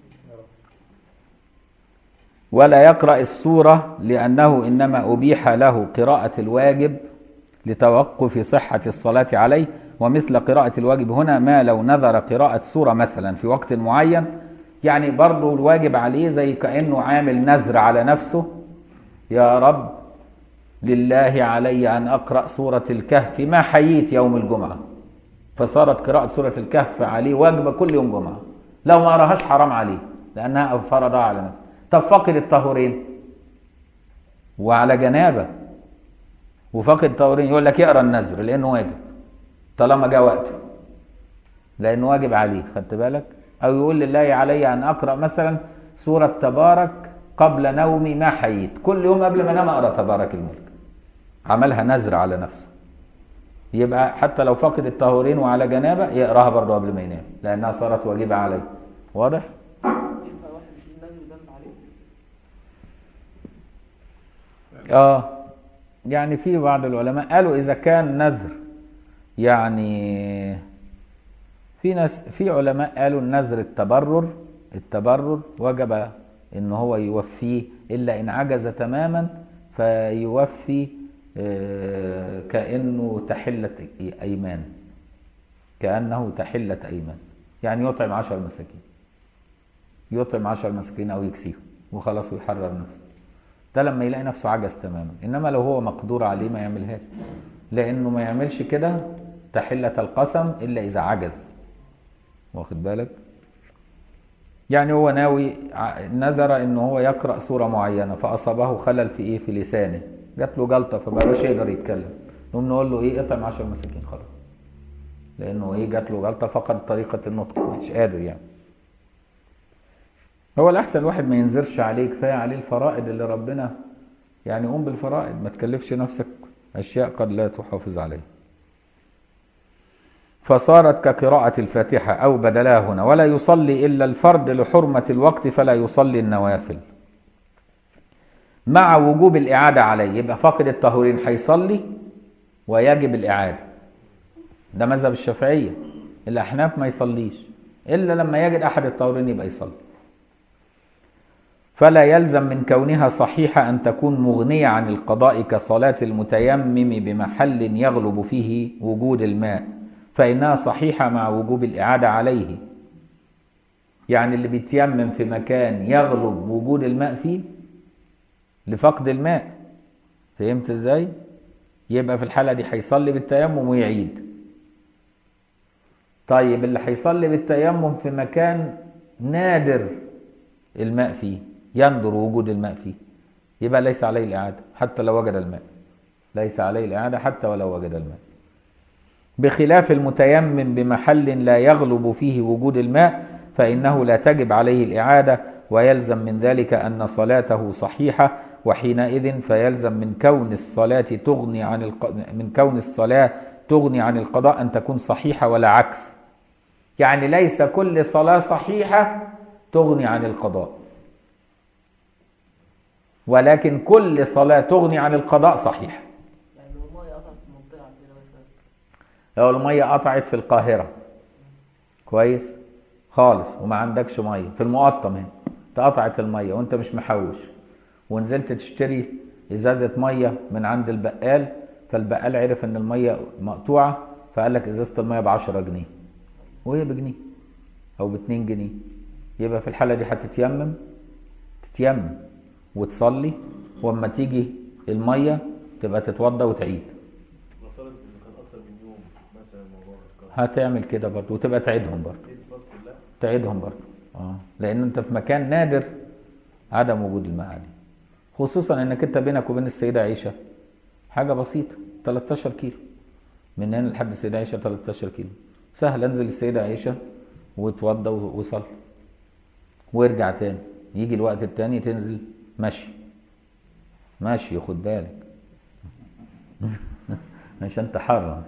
ولا يقرأ السورة لأنه إنما أبيح له قراءة الواجب لتوقف صحة الصلاة عليه ومثل قراءة الواجب هنا ما لو نذر قراءة سورة مثلا في وقت معين يعني برضه الواجب عليه زي كأنه عامل نذر على نفسه يا رب لله علي أن أقرأ سورة الكهف ما حييت يوم الجمعة فصارت قراءة سورة الكهف عليه واجبة كل يوم جمعة لو ما قراهاش حرام عليه لأنها فرضها على نفسه طب فقد الطهورين وعلى جنابة وفقد الطهورين يقول لك يقرا النذر لأنه واجب طالما جاء وقته لأنه واجب عليه خدت بالك أو يقول لله علي أن أقرأ مثلا سورة تبارك قبل نومي ما حييت كل يوم قبل ما انام اقرا تبارك الملك عملها نذر على نفسه يبقى حتى لو فقد الطهورين وعلى جنابه يقراها برضه قبل ما ينام لانها صارت واجبه عليه واضح ينفع واحد يشيل نذر يبان عليه اه يعني في بعض العلماء قالوا اذا كان نذر يعني في ناس في علماء قالوا النذر التبرر التبرر وجب ان هو يوفيه الا ان عجز تماما فيوفي آه، كانه تحله ايمان كانه تحله ايمان يعني يطعم عشر مساكين يطعم عشر مساكين او يكسيهم وخلاص ويحرر نفسه ده لما يلاقي نفسه عجز تماما انما لو هو مقدور عليه ما يعملهاش لانه ما يعملش كده تحله القسم الا اذا عجز واخد بالك يعني هو ناوي ع- نذر ان هو يقرا سوره معينه فاصابه خلل في ايه في لسانه جات له جلطه فما بقاش يقدر يتكلم نقوم نقول له ايه اطعم 10 مساكين خلاص لانه ايه جات له جلطه فقد طريقه النطق مش قادر يعني هو الاحسن الواحد ما ينذرش عليه كفايه عليه الفرائض اللي ربنا يعني قوم بالفرائض ما تكلفش نفسك اشياء قد لا تحافظ عليها فصارت كقراءة الفاتحة أو بدلها هنا ولا يصلي إلا الفرد لحرمة الوقت فلا يصلي النوافل مع وجوب الإعادة عليه يبقى فاقد الطهورين هيصلي ويجب الإعادة ده مذهب الشافعية الأحناف ما يصليش إلا لما يجد أحد الطهورين يبقى يصلي فلا يلزم من كونها صحيحة أن تكون مغنية عن القضاء كصلاة المتيمم بمحل يغلب فيه وجود الماء فإنها صحيحة مع وجوب الإعادة عليه يعني اللي بيتيمم في مكان يغلب وجود الماء فيه لفقد الماء فهمت ازاي؟ يبقى في الحالة دي هيصلي بالتيمم ويعيد طيب اللي هيصلي بالتيمم في مكان نادر الماء فيه يندر وجود الماء فيه يبقى ليس عليه الإعادة حتى لو وجد الماء ليس عليه الإعادة حتى ولو وجد الماء بخلاف المتيمم بمحل لا يغلب فيه وجود الماء فإنه لا تجب عليه الإعادة ويلزم من ذلك أن صلاته صحيحة وحينئذ فيلزم من كون الصلاة تغني عن الق... من كون الصلاة تغني عن القضاء أن تكون صحيحة ولا عكس يعني ليس كل صلاة صحيحة تغني عن القضاء ولكن كل صلاة تغني عن القضاء صحيحة يعني لو المية قطعت في منطقة كده مثلا لو المية قطعت في القاهرة كويس خالص وما عندكش مية في المقطم هنا اتقطعت المية وانت مش محوش ونزلت تشتري ازازة مية من عند البقال فالبقال عرف ان المية مقطوعة فقال لك ازازة المية ب 10 جنيه وهي بجنيه او ب 2 جنيه يبقى في الحالة دي هتتيمم تتيمم وتصلي واما تيجي المية تبقى تتوضى وتعيد نفترض ان كان اكتر من يوم مثلا موضوع الكهرباء هتعمل كده برضه وتبقى تعيدهم برضه دي الصلاه كلها تعيدهم برضه اه لان انت في مكان نادر عدم وجود الماء عليه خصوصا انك انت بينك وبين السيده عائشه حاجه بسيطه 13 كيلو من هنا لحد السيده عائشه 13 كيلو سهل انزل السيده عائشه وتوضى وصل وارجع تاني يجي الوقت التاني تنزل مشي ماشي خد بالك عشان تحرم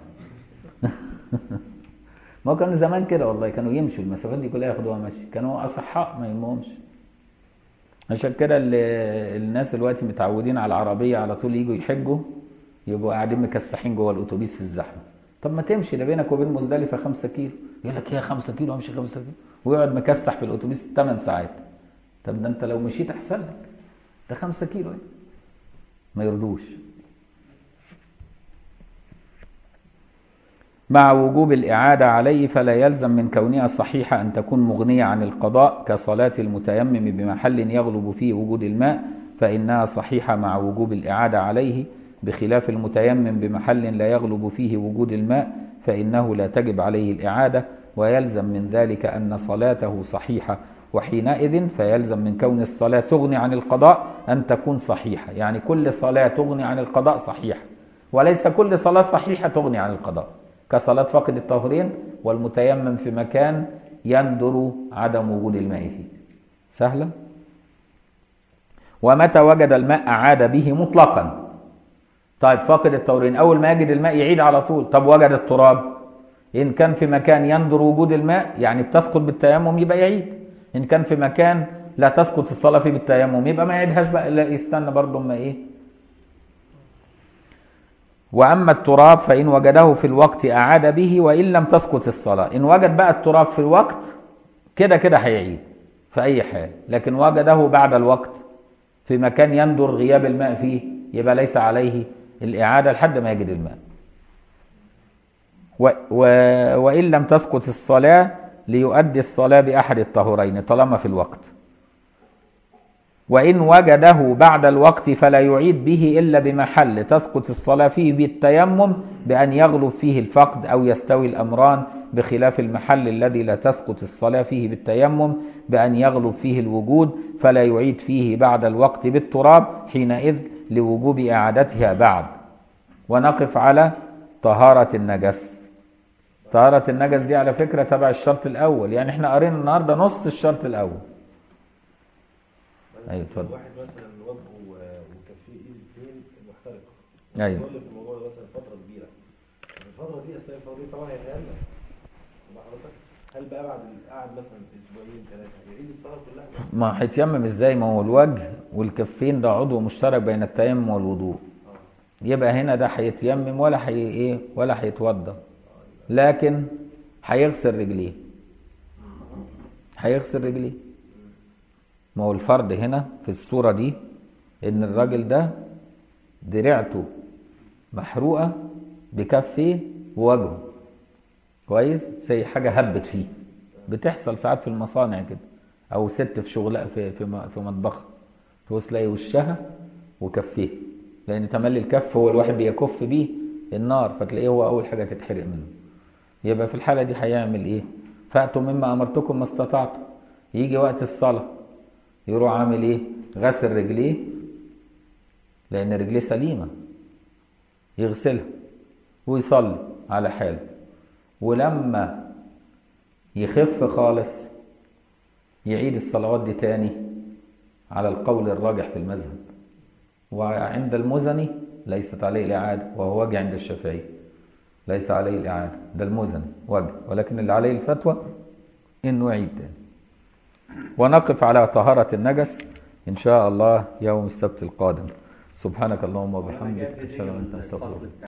ما هو كان زمان كده والله كانوا يمشوا المسافات دي كلها ياخدوها مشي كانوا اصحاء ما يهمهمش عشان كده ال- الناس دلوقتي متعودين على العربيه على طول يجوا يحجوا يبقوا قاعدين مكسحين جوه الاتوبيس في الزحمه طب ما تمشي ده بينك وبين مزدلفه 5 كيلو يقول لك يا 5 كيلو امشي 5 كيلو ويقعد مكسح في الاتوبيس 8 ساعات طب ده انت لو مشيت احسن لك ده 5 كيلو يعني. ما يردوش مع وجوب الإعادة عليه فلا يلزم من كونها صحيحة أن تكون مغنية عن القضاء كصلاة المتيمم بمحل يغلب فيه وجود الماء فإنها صحيحة مع وجوب الإعادة عليه بخلاف المتيمم بمحل لا يغلب فيه وجود الماء فإنه لا تجب عليه الإعادة ويلزم من ذلك أن صلاته صحيحة وحينئذ فيلزم من كون الصلاة تغني عن القضاء أن تكون صحيحة يعني كل صلاة تغني عن القضاء صحيحة وليس كل صلاة صحيحة تغني عن القضاء كصلاة فقد الطهرين والمتيمم في مكان يندر عدم وجود الماء فيه سهلة ومتى وجد الماء أعاد به مطلقا طيب فاقد الطهرين أول ما يجد الماء يعيد على طول طب وجد التراب إن كان في مكان يندر وجود الماء يعني بتسقط بالتيمم يبقى يعيد إن كان في مكان لا تسقط الصلاة فيه بالتيمم يبقى ما يعيدهاش بقى لا يستنى برضه اما إيه وأما التراب فإن وجده في الوقت أعاد به وإن لم تسقط الصلاة إن وجد بقى التراب في الوقت كده كده هيعيد في أي حال لكن وجده بعد الوقت في مكان يندر غياب الماء فيه يبقى ليس عليه الإعادة لحد ما يجد الماء و و وإن لم تسقط الصلاة ليؤدي الصلاة بأحد الطهورين طالما في الوقت وإن وجده بعد الوقت فلا يعيد به إلا بمحل تسقط الصلاة فيه بالتيمم بأن يغلب فيه الفقد أو يستوي الأمران بخلاف المحل الذي لا تسقط الصلاة فيه بالتيمم بأن يغلب فيه الوجود فلا يعيد فيه بعد الوقت بالتراب حينئذ لوجوب إعادتها بعد ونقف على طهارة النجس طهارة النجس دي على فكرة تبع الشرط الأول يعني احنا قرينا النهاردة نص الشرط الأول أيوة، اتفضل. واحد مثلا وجهه و- وكفيه ايد الاثنين محترقه أيوة. يقول في الموضوع ده مثلا فتره كبيره الفتره دي اصل الفتره دي طبعا هيتألم مع حضرتك هل بقى بعد القعد مثلا اسبوعين ثلاثه يعيد الصلاه كلها؟ ما هيتيمم ازاي ما هو الوجه والكفين ده عضو مشترك بين التيمم والوضوء يبقى هنا ده هيتيمم ولا هي ايه ولا هيتوضا لكن هيغسل رجليه هيغسل رجليه ما هو الفرد هنا في الصورة دي ان الراجل ده دراعته محروقة بكفيه ووجهه كويس زي حاجة هبت فيه بتحصل ساعات في المصانع كده او ست في شغلها في في م- في مطبخها تبص تلاقي وشها وكفيه لان تملي الكف هو الواحد بيكف بيه النار فتلاقيه هو اول حاجه تتحرق منه يبقى في الحالة دي هيعمل ايه فأتوا مما أمرتكم ما استطعتم يجي وقت الصلاة يروح عامل ايه غسل رجليه لأن رجليه سليمة يغسلها ويصلي على حاله ولما يخف خالص يعيد الصلوات دي تاني على القول الراجح في المذهب وعند المزني ليست عليه الإعادة وهو وجه عند الشافعي ليس عليه الإعادة ده المزني وجه ولكن اللي عليه الفتوى إنه يعيد تاني ونقف على طهارة النجس إن شاء الله يوم السبت القادم سبحانك اللهم وبحمدك أشهد أن لا إله إلا أنت أستغفرك